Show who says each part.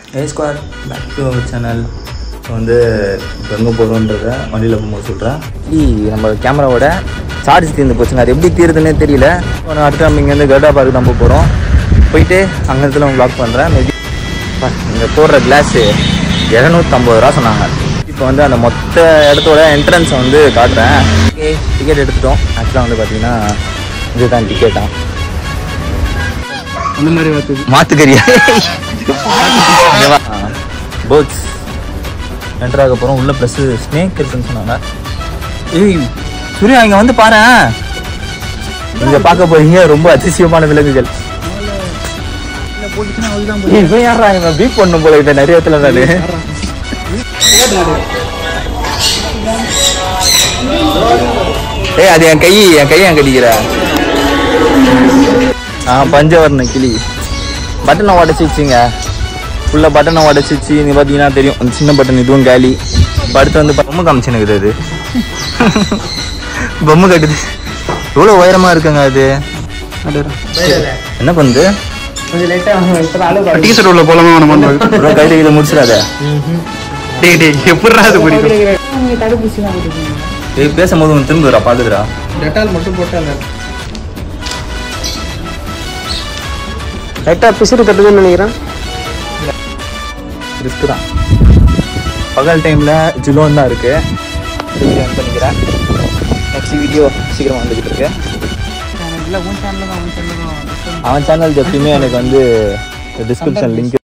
Speaker 1: A squad back to our channel இப்போ வந்து இப்போ எங்கே போகிறோன்றத வண்டியில் போகும்போது சொல்கிறேன் நம்ம கேமராவோட சார்ஜ் தீர்ந்து போச்சுங்க அது எப்படி தீருதுன்னே தெரியல இப்போ அடுத்து நம்ம இங்கேருந்து கர்டா பார்க் நம்ம போகிறோம் போயிட்டு அங்கே இடத்துல ப்ளாக் பண்ணுறேன் மேபி இங்கே போடுற கிளாஸு இரநூத்தம்பது ரூபா சொன்னாங்க இப்போ வந்து அந்த மொத்த இடத்தோட என்ட்ரன்ஸை வந்து காட்டுறேன் ஓகே டிக்கெட் எடுத்துட்டோம் ஆக்சுவலாக வந்து பார்த்தீங்கன்னா இதுதான் டிக்கெட்டா
Speaker 2: அந்த மாதிரி வருது
Speaker 1: மாத்துக்கறியா போட்ஸ் என்டர் ஆக போகிறோம் உள்ள ப்ளஸ் ஸ்னேக் இருக்குன்னு சொன்னாங்க ஏய் சூர்யா இங்கே வந்து பாரு இங்கே பார்க்க போறீங்க ரொம்ப அதிசயமான விலங்குகள் ஏய், இவன் யாரா இவன் பீப் பண்ணும் போல இவன் நிறைய இடத்துல நானு ஏய் அது என் கை என் கையை என் கடிக்கிற ஆ பஞ்சவர்ண கிளி பட்டனை உடச்சிச்சிங்க ஃபுல்லாக பட்டனை உடச்சிச்சு நீ பார்த்தீங்கன்னா தெரியும் அந்த சின்ன பட்டன் இதுவும் காலி இப்ப அடுத்து வந்து பொம்மை காமிச்சுனுக்குது அது பொம்மை கட்டுது எவ்வளோ உயரமா இருக்குங்க அது என்ன பண்ணுது
Speaker 2: கொஞ்சம் லைட்டாக டீசர்ட் உள்ள போலாமா நம்ம வந்து
Speaker 1: ப்ரோ கையில் இதை முடிச்சிடாத
Speaker 2: டேய் டேய் எப்படிடா அது பிடிக்கும்
Speaker 1: ஏய் பேசும்போது உனக்கு திரும்புறா பாக்குதுடா
Speaker 2: டெட்டால் மட்டும் போட்டாங்க
Speaker 3: லைட்டாக பிசுறு தட்டுதுன்னு நினைக்கிறேன்
Speaker 1: ரிஸ்க் தான் பகல் டைமில் ஜுலோன் தான் இருக்கு என் பண்ணிக்கிறேன் நெக்ஸ்ட் வீடியோ சீக்கிரம் வந்துக்கிட்டு இருக்கு அவன் சேனல் எப்பயுமே எனக்கு வந்து டிஸ்கிரிப்ஷன் லிங்க்